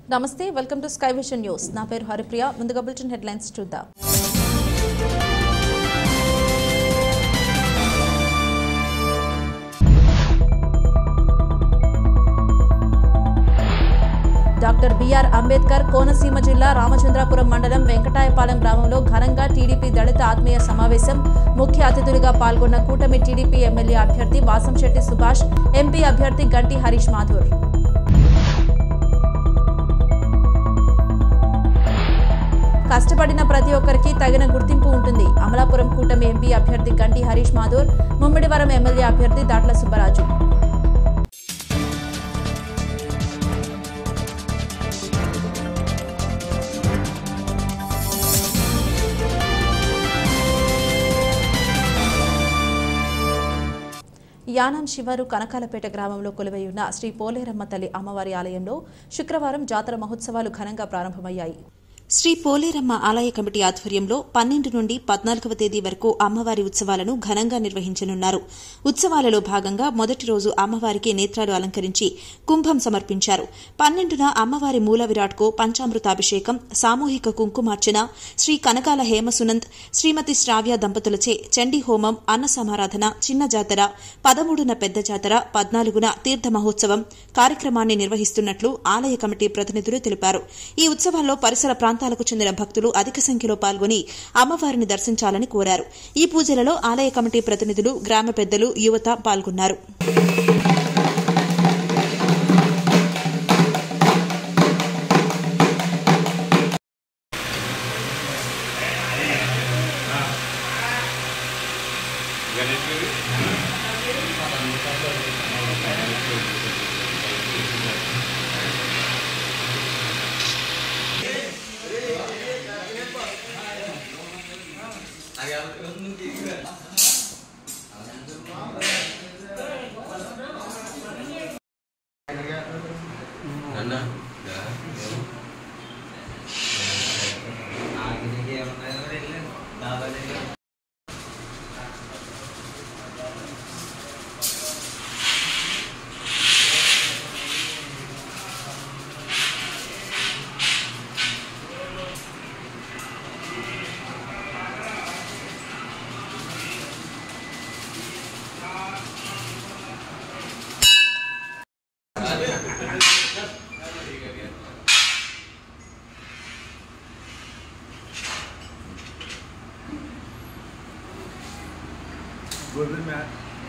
నమస్తే welcome to sky vision news నా పేరు హరిప్రియ ముందుగా బులెటిన్ హెడ్లైన్స్ చూద్దాం డాక్టర్ బిఆర్ అంబేద్కర్ కోనసీమ జిల్లా రామచంద్రాపురం మండలం వెంకటాయపాలెం గ్రామంలో ఘనంగా టీడీపీ దళిత ఆత్మీయ సమావేశం ముఖ్య అతిథులుగా పాల్గొన్న కూటమి టీడీపీ ఎమ్మెల్యే అభ్యర్థి వాసంశెట్టి సుభాష్ ఎంపీ అభ్యర్థి గంటి హరీష్ మాథూర్ కష్టపడిన ప్రతి ఒక్కరికి తగిన గుర్తింపు ఉంటుంది అమలాపురం కూటమి ఎంపీ అభ్యర్థి గంటి హరీష్ మాథూర్ ముమ్మిడివరం ఎమ్మెల్యే అభ్యర్థి దాట్ల సుబ్బరాజు యానం శివారు కనకాలపేట గ్రామంలో కొలువైయున్న శ్రీ పోలేరమ్మ తల్లి అమ్మవారి ఆలయంలో శుక్రవారం జాతర మహోత్సవాలు ఘనంగా ప్రారంభమయ్యాయి శ్రీ పోలేరమ్మ ఆలయ కమిటీ ఆధ్వర్యంలో పన్నెండు నుండి పద్నాలుగవ తేదీ వరకు అమ్మవారి ఉత్సవాలను ఘనంగా నిర్వహించనున్నారు ఉత్సవాలలో భాగంగా మొదటి రోజు అమ్మవారికి నేత్రాలు అలంకరించి కుంభం సమర్పించారు పన్నెండున అమ్మవారి మూల విరాట్కు పంచామృతాభిషేకం సామూహిక కుంకుమార్చన శ్రీ కనకాల హేమసునంద్ శ్రీమతి శ్రావ్య దంపతులచే చండీ హోమం అన్న సమారాధన చిన్న జాతర పదమూడున పెద్ద జాతర పద్నాలుగున తీర్థ మహోత్సవం కార్యక్రమాన్ని నిర్వహిస్తున్నట్లు ఆలయ కమిటీ ప్రతినిధులు తెలిపారు ఈ ఉత్సవాల్లో పరిసర ప్రాంతాలకు చెందిన భక్తులు అధిక సంఖ్యలో పాల్గొని అమ్మవారిని దర్శించాలని కోరారు ఈ పూజలలో ఆలయ కమిటీ ప్రతినిధులు గ్రామ పెద్దలు యువత పాల్గొన్నారు అన్న Golden mat.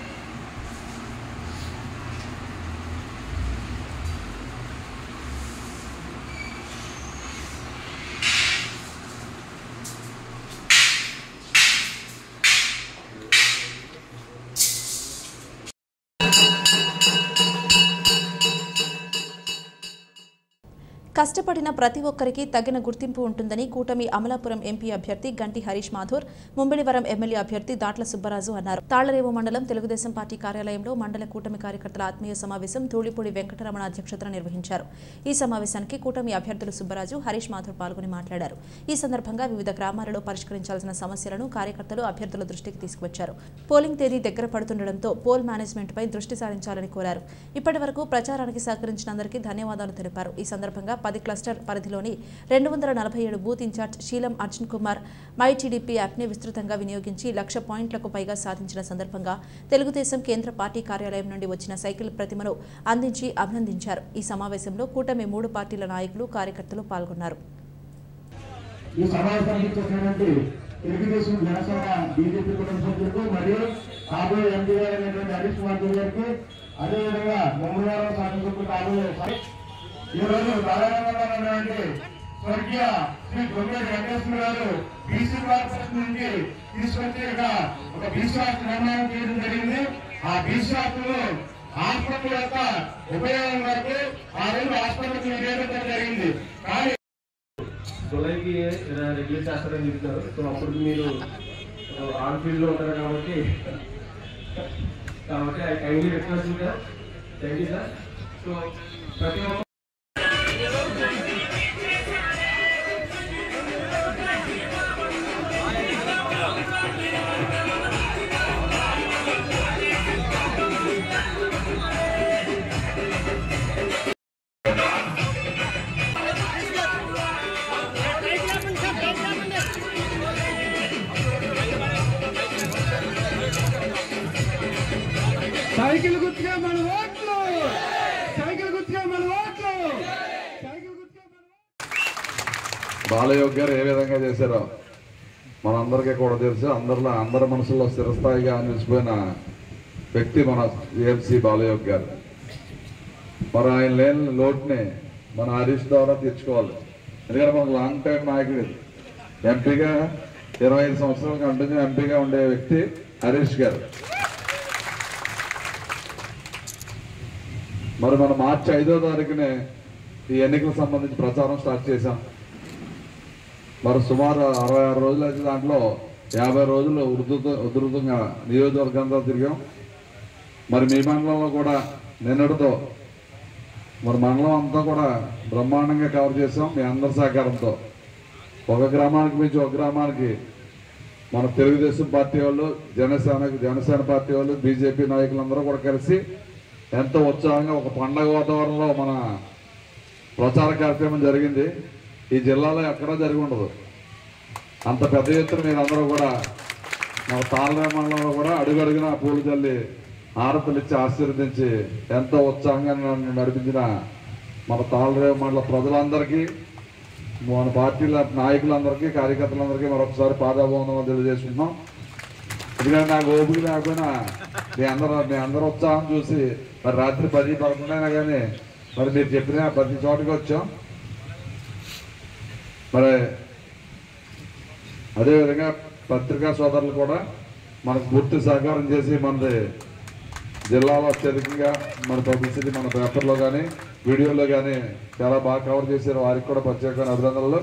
కష్టపడిన ప్రతి ఒక్కరికి తగిన గుర్తింపు ఉంటుందని కూటమి అమలాపురం ఎంపీ అభ్యర్థి గంటి హరీష్ మాథూర్ ముంబడివరం ఎమ్మెల్యే అభ్యర్థి దాట్ల సుబ్బరాజు అన్నారు తాళ్లరేవు మండలం తెలుగుదేశం పార్టీ కార్యాలయంలో మండల కూటమి కార్యకర్తల ఆత్మీయ సమావేశం ధూళిపూడి వెంకటరమణ అధ్యక్షతన నిర్వహించారు ఈ సమావేశానికి కూటమి అభ్యర్థులు సుబ్బరాజు హరీష్ మాథూర్ పాల్గొని మాట్లాడారు ఈ సందర్భంగా వివిధ గ్రామాలలో పరిష్కరించాల్సిన సమస్యలను కార్యకర్తలు అభ్యర్థుల దృష్టికి తీసుకువచ్చారు పోలింగ్ తేదీ దగ్గర పడుతుండటంతో పోల్ మేనేజ్మెంట్ పై దృష్టి సారించాలని కోరారు ఇప్పటి వరకు ప్రచారానికి సహకరించిన అందరికీ ధన్యవాదాలు తెలిపారు ఈ సందర్భంగా పది క్లస్టర్ పరిధిలోని రెండు వందల నలభై ఏడు booth in charge Seelam Arjun Kumar my TDP యాప్ని విస్తృతంగా వినియోగించి లక్ష పాయింట్లకు పైగా సాధించిన సందర్భంగా తెలుగుదేశం కేంద్ర పార్టీ కార్యాలయం నుండి వచ్చిన సైకిల్ ప్రతిమను అందించి అభినందించారు ఈ సమావేశంలో కూటమి మూడు పార్టీల నాయకులు కార్యకర్తలు పాల్గొన్నారు ఈ సమావేశానికి వచ్చినటువంటి తెలుగుదేశం జనసేన బీజేపీ కుటుంబ సభ్యులకు మరియు కాబోయే ఎంపీ గారు అయినటువంటి హరీష్ కుమార్ గారికి అదేవిధంగా మంగళవారం శాసనసభ్యులు కాబోయే ఈ రోజు నారాయణంగా ఉన్నటువంటి స్వర్గీయ శ్రీ గొంగేటి వెంకటేశ్వర గారు బీసీ కార్పొరేషన్ నుంచి తీసుకొచ్చి ఇక్కడ ఒక బీసీ హాస్టల్ నిర్మాణం చేయడం జరిగింది ఆ బీసీ హాస్టల్ హాస్పిటల్ యొక్క ఉపయోగం వరకు ఆ రోజు హాస్పిటల్ నివేదించడం జరిగింది కానీ జూలైకి రిలీజ్ చేస్తారని చెప్తున్నారు సో అప్పుడు మీరు ఆన్ ఫీల్డ్ లో ఉంటారు కాబట్టి కాబట్టి I kindly request sir thank you sir so ప్రతి ఒక్క సైకిల్ గుర్తుగా మన ఓట్లు సైకిల్ గుర్తుగా మన ఓట్లు సైకిల్ గుర్తుగా మన ఓట్లు బాలయోగ్ గారు ఏ విధంగా చేశారో మనందరికీ కూడా తెలుసు అందరిలో అందరి మనసులో స్థిరస్థాయిగా నిలిచిపోయిన వ్యక్తి మన ఏఎంసీ బాలయోగ్ గారు మరి ఆయన లేని లోటుని మన హరీష్ ద్వారా తీర్చుకోవాలి ఎందుకంటే మనకు లాంగ్ టైం నాయకుడు ఎంపీగా ఇరవై ఐదు సంవత్సరాలు కంటిన్యూ ఎంపీగా ఉండే వ్యక్తి హరీష్ గారు మరి మనం మార్చి ఐదో తారీఖునే ఈ ఎన్నికలకు సంబంధించి ప్రచారం స్టార్ట్ చేశాం మరి సుమారు అరవై ఆరు రోజులు అయితే దాంట్లో యాభై రోజులు ఉధృత ఉధృతంగా నియోజకవర్గంతో తిరిగాం మరి మీ మండలంలో కూడా నిన్నటితో మరి మండలం అంతా కూడా బ్రహ్మాండంగా కవర్ చేసాం మీ అందరి సహకారంతో ఒక గ్రామానికి మించి ఒక గ్రామానికి మన తెలుగుదేశం పార్టీ వాళ్ళు జనసేన జనసేన పార్టీ వాళ్ళు బీజేపీ నాయకులందరూ కూడా కలిసి ఎంతో ఉత్సాహంగా ఒక పండగ వాతావరణంలో మన ప్రచార కార్యక్రమం జరిగింది ఈ జిల్లాలో ఎక్కడా జరిగి ఉండదు అంత పెద్ద ఎత్తున మీరందరూ కూడా మన తాళరే మండలంలో కూడా అడుగడుగున పూలు చల్లి ఆరతులు ఇచ్చి ఆశీర్వదించి ఎంతో ఉత్సాహంగా నన్ను నడిపించిన మన తాళరేవు మండల ప్రజలందరికీ మన పార్టీల నాయకులందరికీ కార్యకర్తలందరికీ మరొకసారి పాదాభవనం తెలియజేసుకుంటున్నాం ఎందుకంటే నాకు ఓపిక లేకపోయినా మీ అందరూ మీ అందరూ ఉత్సాహం చూసి మరి రాత్రి పది పదకొండైనా కానీ మరి మీరు చెప్పిన ప్రతి చోటకి వచ్చాం మరి అదేవిధంగా పత్రికా సోదరులు కూడా మనకు పూర్తి సహకారం చేసి మనది జిల్లాలో అత్యధికంగా మన పబ్లిసిటీ మన పేపర్లో కానీ వీడియోలో కానీ చాలా బాగా కవర్ చేశారు వారికి కూడా ప్రత్యేకమైన అభినందనలు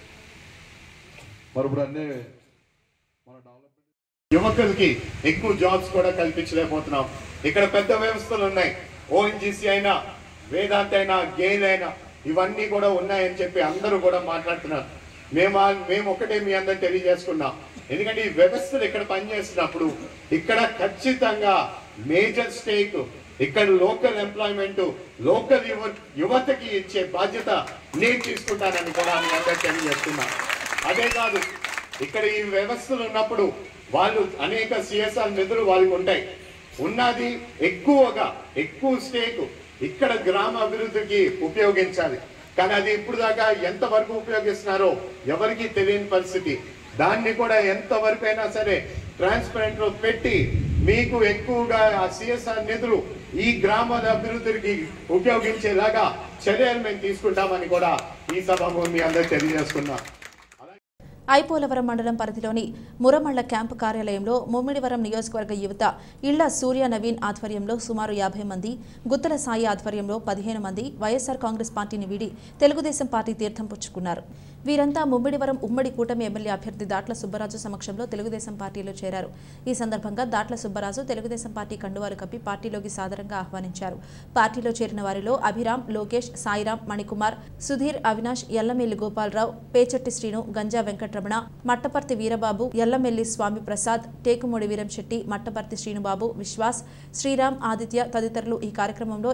మరి ఇప్పుడు అన్ని మన డెవలప్మెంట్ యువకులకి ఎక్కువ జాబ్స్ కూడా కల్పించలేకపోతున్నాం ఇక్కడ పెద్ద వ్యవస్థలు ఉన్నాయి ఓఎన్జీసీ అయినా వేదాంత్ అయినా గెయిల్ అయినా ఇవన్నీ కూడా ఉన్నాయని చెప్పి అందరూ కూడా మాట్లాడుతున్నారు మేము ఆ- మేము ఒకటే మీ అందరు తెలియజేసుకున్నాం ఎందుకంటే ఈ వ్యవస్థలు ఇక్కడ పనిచేస్తున్నప్పుడు ఇక్కడ ఖచ్చితంగా మేజర్ స్టేక్ ఇక్కడ లోకల్ ఎంప్లాయ్మెంట్ లోకల్ యువ యువతకి ఇచ్చే బాధ్యత నేను తీసుకుంటానని కూడా మీ అందరు తెలియజేస్తున్నా అదే కాదు ఇక్కడ ఈ వ్యవస్థలు ఉన్నప్పుడు వాళ్ళు అనేక సిఎస్ఆర్ నిధులు వాళ్ళకి ఉంటాయి ఉన్నది ఎక్కువగా ఎక్కువ స్టేక్ ఇక్కడ గ్రామ అభివృద్ధికి ఉపయోగించాలి కానీ అది ఇప్పుడు దాకా ఎంతవరకు ఉపయోగిస్తున్నారో ఎవరికీ తెలియని పరిస్థితి దాన్ని కూడా ఎంతవరకు అయినా సరే ట్రాన్స్పరెంట్ లో పెట్టి మీకు ఎక్కువగా ఆ సిఎస్ఆర్ నిధులు ఈ గ్రామాల అభివృద్ధికి ఉపయోగించేలాగా చర్యలు మేము తీసుకుంటామని కూడా ఈ సభ మీ అందరూ తెలియజేసుకున్నాం ఐపోలవరం మండలం పరిధిలోని మురమళ్ల క్యాంపు కార్యాలయంలో ముమ్మిడివరం నియోజకవర్గ యువత ఇళ్ల సూర్య నవీన్ ఆధ్వర్యంలో సుమారు యాభై మంది గుత్తల సాయి ఆధ్వర్యంలో పదిహేను మంది వైఎస్సార్ కాంగ్రెస్ పార్టీని వీడి తెలుగుదేశం పార్టీ తీర్థం పుచ్చుకున్నారు వీరంతా ముమ్మిడివరం ఉమ్మడి కూటమి ఎమ్మెల్యే అభ్యర్థి దాట్ల సుబ్బరాజు సమక్షంలో తెలుగుదేశం పార్టీలో చేరారు ఈ సందర్భంగా దాట్ల సుబ్బరాజు తెలుగుదేశం పార్టీ కండువారు కప్పి పార్టీలోకి సాదరంగా ఆహ్వానించారు పార్టీలో చేరిన వారిలో అభిరామ్ లోకేష్ సాయిరాం మణికుమార్ సుధీర్ అవినాష్ ఎల్లమెల్లి గోపాలరావు పేచెట్టి శ్రీను గంజా వెంకటరమణ మట్టపర్తి వీరబాబు ఎల్లమెల్లి స్వామి ప్రసాద్ టేకుమూడి వీరంశెట్టి మట్టపర్తి శ్రీనుబాబు విశ్వాస్ శ్రీరామ్ ఆదిత్య తదితరులు ఈ కార్యక్రమంలో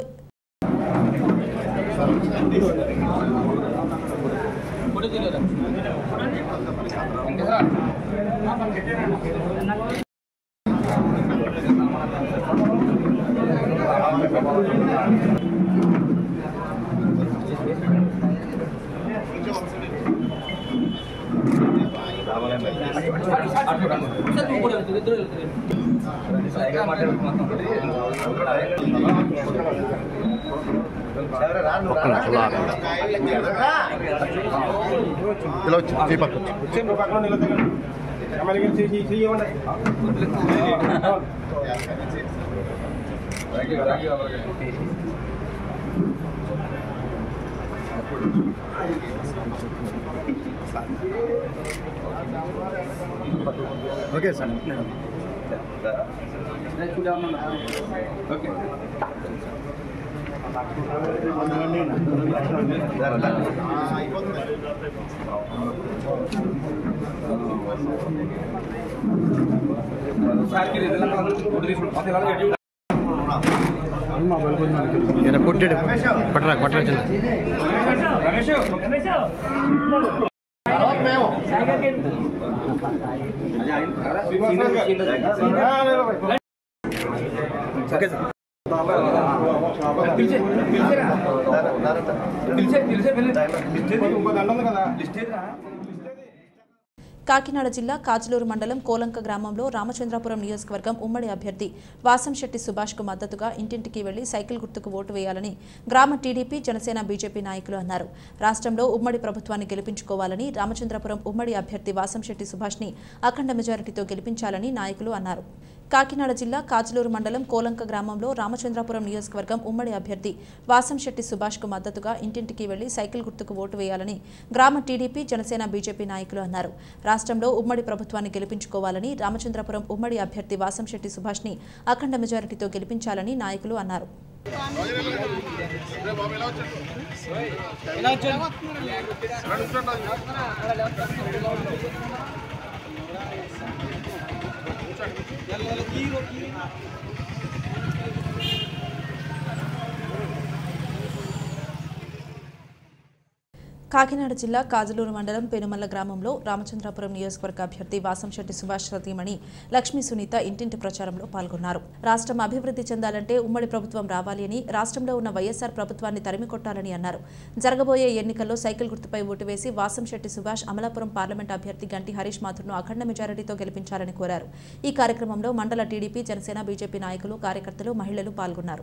ఇలా వచ్చి చేయి పక్క వచ్చి. ఓకే సార్ ఈయన కొట్టాడు కొట్టరా కొట్టరా చిన్న ఓకే సార్ కాకినాడ జిల్లా కాజలూరు మండలం కోలంక గ్రామంలో రామచంద్రాపురం నియోజకవర్గం ఉమ్మడి అభ్యర్థి వాసంశెట్టి సుభాష్కు మద్దతుగా ఇంటింటికి వెళ్లి సైకిల్ గుర్తుకు ఓటు వేయాలని గ్రామ టీడీపీ జనసేన బీజేపీ నాయకులు అన్నారు రాష్ట్రంలో ఉమ్మడి ప్రభుత్వాన్ని గెలిపించుకోవాలని రామచంద్రపురం ఉమ్మడి అభ్యర్థి వాసంశెట్టి సుభాష్ని అఖండ మెజారిటీతో గెలిపించాలని నాయకులు అన్నారు కాకినాడ జిల్లా కాజలూరు మండలం కోలంక గ్రామంలో రామచంద్రాపురం నియోజకవర్గం ఉమ్మడి అభ్యర్థి వాసంశెట్టి సుభాష్కు మద్దతుగా ఇంటింటికి వెళ్లి సైకిల్ గుర్తుకు ఓటు వేయాలని గ్రామ టీడీపీ జనసేన బీజేపీ నాయకులు అన్నారు రాష్ట్రంలో ఉమ్మడి ప్రభుత్వాన్ని గెలిపించుకోవాలని రామచంద్రపురం ఉమ్మడి అభ్యర్థి వాసంశెట్టి సుభాష్ని అఖండ మెజారిటీతో గెలిపించాలని నాయకులు అన్నారు కాకినాడ జిల్లా కాజలూరు మండలం పెనుమల్ల గ్రామంలో రామచంద్రాపురం నియోజకవర్గ అభ్యర్థి వాసంశెట్టి సుభాష్ రతీమణి లక్ష్మీ సునీత ఇంటింటి ప్రచారంలో పాల్గొన్నారు రాష్ట్రం అభివృద్ధి చెందాలంటే ఉమ్మడి ప్రభుత్వం రావాలి అని రాష్ట్రంలో ఉన్న వైఎస్ఆర్ ప్రభుత్వాన్ని తరిమికొట్టాలని అన్నారు జరగబోయే ఎన్నికల్లో సైకిల్ గుర్తుపై ఓటు వేసి వాసంశెట్టి సుభాష్ అమలాపురం పార్లమెంట్ అభ్యర్థి గంటి హరీష్ మాథుర్ను అఖండ మెజారిటీతో గెలిపించాలని కోరారు ఈ కార్యక్రమంలో మండల టీడీపీ జనసేన బీజేపీ నాయకులు కార్యకర్తలు మహిళలు పాల్గొన్నారు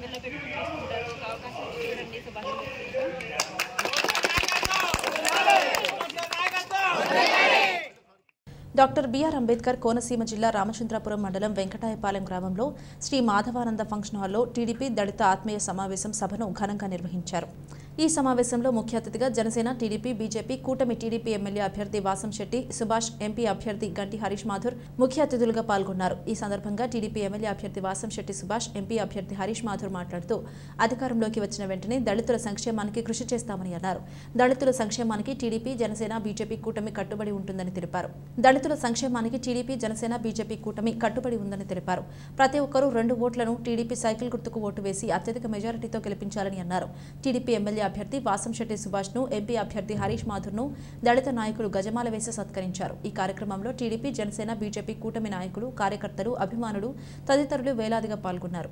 డాక్టర్ బిఆర్ అంబేద్కర్ కోనసీమ జిల్లా రామచంద్రాపురం మండలం వెంకటాయపాలెం గ్రామంలో శ్రీ మాధవానంద ఫంక్షన్ హాల్లో టీడీపీ దళిత ఆత్మీయ సమావేశం సభను ఘనంగా నిర్వహించారు ఈ సమావేశంలో ముఖ్య అతిథిగా జనసేన టీడీపీ బీజేపీ కూటమి టీడీపీ ఎమ్మెల్యే అభ్యర్థి వాసం శెట్టి సుభాష్ ఎంపీ అభ్యర్థి గంటి హరీష్ మాథుర్ ముఖ్య అతిథులుగా పాల్గొన్నారు ఈ సందర్భంగా టీడీపీ ఎమ్మెల్యే అభ్యర్థి వాసం శెట్టి సుభాష్ ఎంపీ అభ్యర్థి హరీష్ మాథుర్ మాట్లాడుతూ అధికారంలోకి వచ్చిన వెంటనే దళితుల సంక్షేమానికి కృషి చేస్తామని అన్నారు దళితుల సంక్షేమానికి టీడీపీ జనసేన బీజేపీ కూటమి కట్టుబడి ఉంటుందని తెలిపారు దళితుల సంక్షేమానికి టీడీపీ జనసేన బీజేపీ కూటమి కట్టుబడి ఉందని తెలిపారు ప్రతి ఒక్కరూ రెండు ఓట్లను టీడీపీ సైకిల్ గుర్తుకు ఓటు వేసి అత్యధిక మెజారిటీతో గెలిపించాలని అన్నారు టీడీపీ ఎమ్మెల్యే అభ్యర్థి వాసంశెట్టి సుభాష్ ను ఎంపీ అభ్యర్థి హరీష్ మాథుర్ ను దళిత నాయకులు గజమాల వేసి సత్కరించారు ఈ కార్యక్రమంలో టీడీపీ జనసేన బీజేపీ కూటమి నాయకులు కార్యకర్తలు అభిమానులు తదితరులు వేలాదిగా పాల్గొన్నారు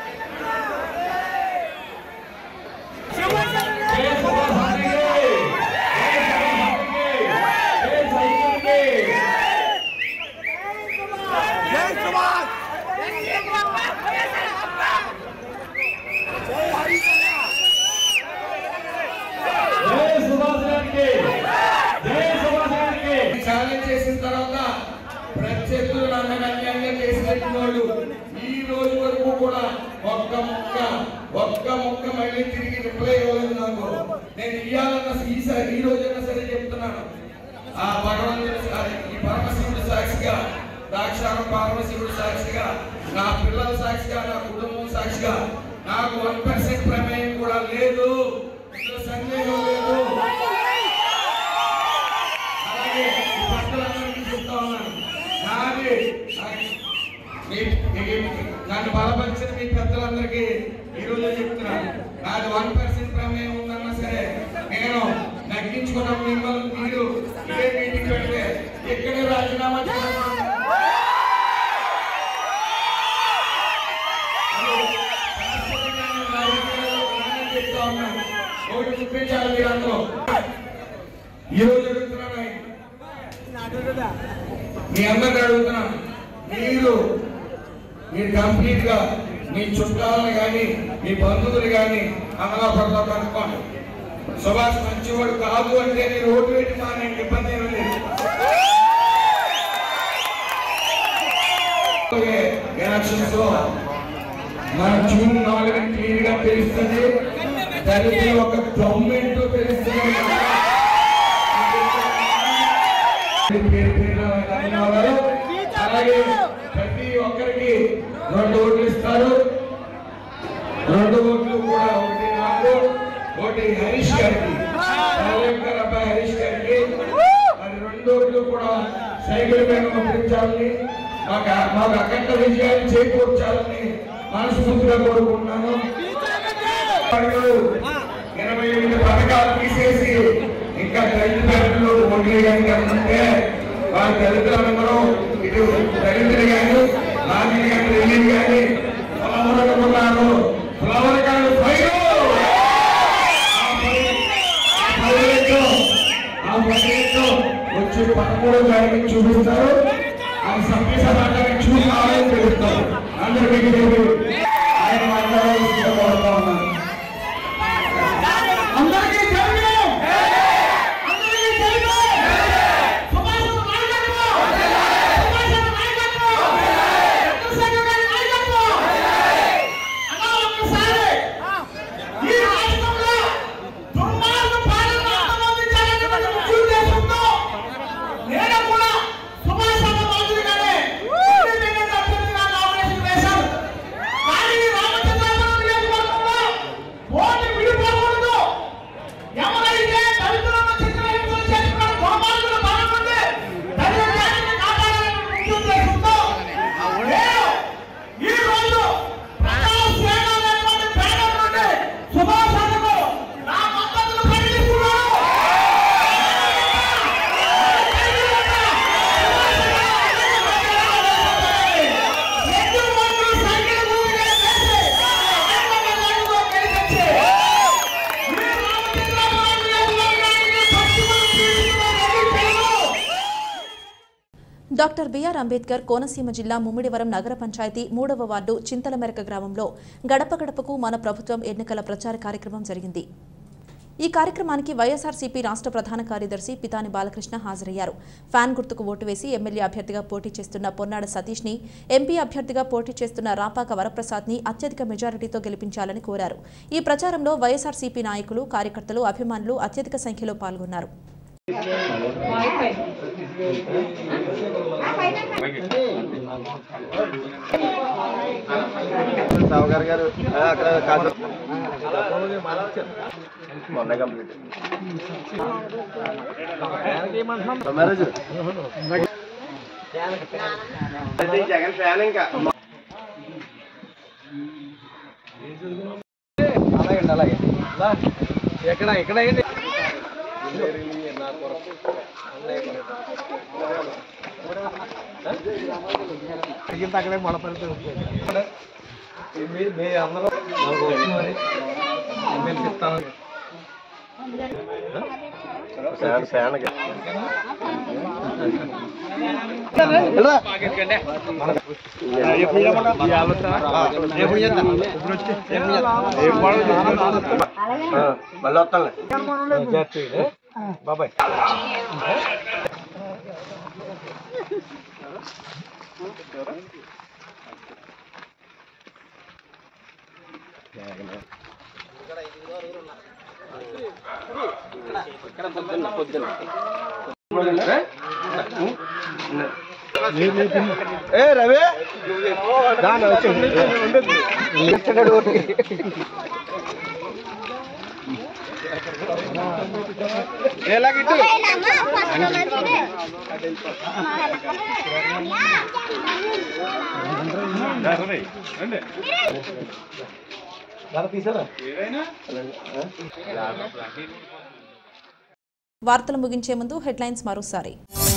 ఛాలెంజ్ చేసిన తర్వాత ప్రత్యర్థులు నన్ను అన్యాయంగా చేసినట్టు వాళ్ళు ఈ రోజు వరకు కూడా ఒక్క ముక్క ఒక్క ముక్క మళ్ళీ తిరిగి రిప్లై ఇవ్వలేదు నాకు నేను ఇయ్యాలన్న ఈసారి ఈ రోజైనా సరే చెప్తున్నాను ఆ భగవంతుడు సా- ఈ పరమశివుడు సాక్షిగా దాక్షారం పరమశివుడు సాక్షిగా నా పిల్లల సాక్షిగా నా కుటుంబం సాక్షిగా నాకు వన్ పర్సెంట్ ప్రమేయం కూడా లేదు ఇందులో సందేహం లేదు అలాగే ఈ భక్తులందరికీ చెప్తా ఉన్నాను నాది మీ- మీ- నన్ను బలపరిచిన మీ పెద్దలందరికీ ఈ రోజు చెప్తున్నాను నాది వన్ పర్సెంట్ ప్రమేయం ఉందన్నా సరే నేను నగ్గించుకున్న మిమ్మల్ని మీరు ఇదే మీటింగ్ పెడితే ఇక్కడే రాజీనామా చేయడం చెప్తా ఉన్నాను ఒకటి గుర్తించాలి మీరందరూ ఈ రోజు అడుగుతున్నాను మీ అందరిని అడుగుతున్నాను మీరు మీరు కంప్లీట్ గా మీ చుట్టాలను కానీ మీ బంధువులు కానీ అమలాపురంలో కనుక్కోండి సుభాష్ మంచివాడు కాదు అంటే మీరు ఓటు పెట్టి మానేయండి ఇబ్బంది ఏమీ లేదు ఎలక్షన్స్ లో మన జూన్ నాలుగు క్లియర్ గా తెలుస్తుంది దళితులు ఒక గవర్నమెంట్ తెలుస్తుంది పేరు పేరున ధన్యవాదాలు. అలాగే ప్రతి ఒక్కరికి రెండు ఓట్లు ఇస్తారు రెండు ఓట్లు కూడా ఒకటి నాకు ఒకటి హరీష్ గారికి అంబేద్కర్ అబ్బాయి హరీష్ గారికి మరి రెండు ఓట్లు కూడా సైకిల్ మీద పంపించాలని మాకు మాకు అఖండ విజయాన్ని చేకూర్చాలని మనస్ఫూర్తిగా కోరుకుంటున్నాను పథకాలు, ఇరవై ఎనిమిది పథకాలు తీసేసి ఇంకా దళిత పేదలు ఓట్లేయడానికి అనుకుంటే వారి దళితులందరూ ఇటు దళితులు కానీ నాజీలు కానీ రెల్లీలు కానీ పొలం అందరూ అనుకున్నారు ఫ్లవర్ గారు ఫైర్ ఆ పదిహేను వచ్చి పదమూడు తారీఖు చూపిస్తారు ఆ సభ్య సమాజాన్ని చూసి ఆలోచన తెలుస్తారు అందరికీ తెలియదు ఆయన మాట్లాడాల్సిందిగా కోరుతా ఉన్నాను అందరికీ తెలుగు అందరికీ తెలుగు సుభాష్ నాయకత్వం సుభాష్ నాయకత్వం చంద్రశేఖర్ గారి నాయకత్వం అన్నా ఒక్కసారి ఈ రాష్ట్రంలో దుర్మార్గ పాలన అంతమొందించాలనే ముఖ్య ఉద్దేశంతో నేను కూడా సుభాష్ చంద్ర మాదిరిగానే ఇండిపెండెంట్ అభ్యర్థిగా నామినేషన్ వేశాను కానీ ఈ రామచంద్రపురం నియోజకవర్గంలో ఓటు విడిపోకూడదు ఎవరైతే దళితులను చిత్రహింసలు చేస్తున్న దుర్మార్గుల బారి నుండి దళిత జాతిని కాపాడాలనే ముఖ్య ఉద్దేశంతో నేను ఈ రోజు ప్రజాసేన అనేటువంటి బ్యానర్ నుండి సుభాష్ చంద్రకు నా మద్దతును ప్రకటిస్తున్నాను రెండు ఓట్లు సైకిల్ గుర్తుగా వేసి ఎమ్మెల్యే గారితో గెలిపించి ఈ రామచంద్రపురం నియోజకవర్గానికి పశ్చిమ తీసుకున్న రవి తెలుగు డాక్టర్ బిఆర్ అంబేద్కర్ కోనసీమ జిల్లా ముమ్మిడివరం నగర పంచాయతీ మూడవ వార్డు చింతలమెరక గ్రామంలో గడప గడపకు మన ప్రభుత్వం ఎన్నికల ప్రచార కార్యక్రమం జరిగింది ఈ కార్యక్రమానికి వైఎస్ఆర్సీపీ రాష్ట్ర ప్రధాన కార్యదర్శి పితాని బాలకృష్ణ హాజరయ్యారు ఫ్యాన్ గుర్తుకు ఓటు వేసి ఎమ్మెల్యే అభ్యర్థిగా పోటీ చేస్తున్న పొన్నాడ సతీష్ ని ఎంపీ అభ్యర్థిగా పోటీ చేస్తున్న రాపాక వరప్రసాద్ ని అత్యధిక మెజారిటీతో గెలిపించాలని కోరారు ఈ ప్రచారంలో వైఎస్ఆర్సీపీ నాయకులు కార్యకర్తలు అభిమానులు అత్యధిక సంఖ్యలో పాల్గొన్నారు సావుగారు గారు ఆ, అక్కడ కాదు మొన్న కంప్లీట్ మ్యారేజ్ జగన్ ఫ్యాన్ ఇంకా అలాగండి అలాగే ఎక్కడ ఎక్కడ అయ్యండి అక్కడే మొడపడితే మీ అందరూ ఎమ్మెల్సీ ఇస్తాను ఫ్యాన్ మళ్ళీ వస్తానులే బాబాయ్ ఏ రవి దాని వచ్చింది ఎలాగిట్టు తీసారా వార్తలు ముగించే ముందు హెడ్లైన్స్ మరోసారి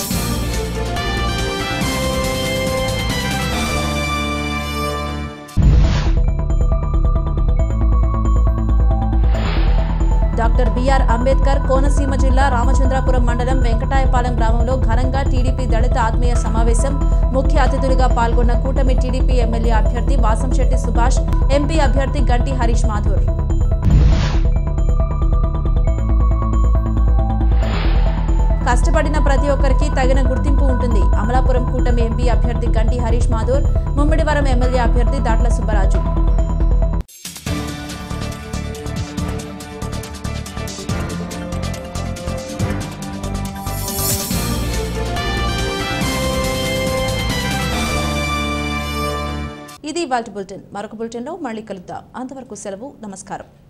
డాక్టర్ బిఆర్ అంబేద్కర్ కోనసీమ జిల్లా రామచంద్రాపురం మండలం వెంకటాయపాలెం గ్రామంలో ఘనంగా టీడీపీ దళిత ఆత్మీయ సమావేశం ముఖ్య అతిథులుగా పాల్గొన్న కూటమి టీడీపీ ఎమ్మెల్యే అభ్యర్థి వాసంశెట్టి సుభాష్ ఎంపీ అభ్యర్థి గంటి హరీష్ మాథూర్ కష్టపడిన ప్రతి ఒక్కరికి తగిన గుర్తింపు ఉంటుంది అమలాపురం కూటమి ఎంపీ అభ్యర్థి గంటి హరీష్ మాథూర్ ముమ్మిడివరం ఎమ్మెల్యే అభ్యర్థి దాట్ల సుబ్బరాజు ఇది వాటి బులెటిన్ మరొక బులెటిన్లో మళ్ళీ కలుద్దాం అంతవరకు సెలవు నమస్కారం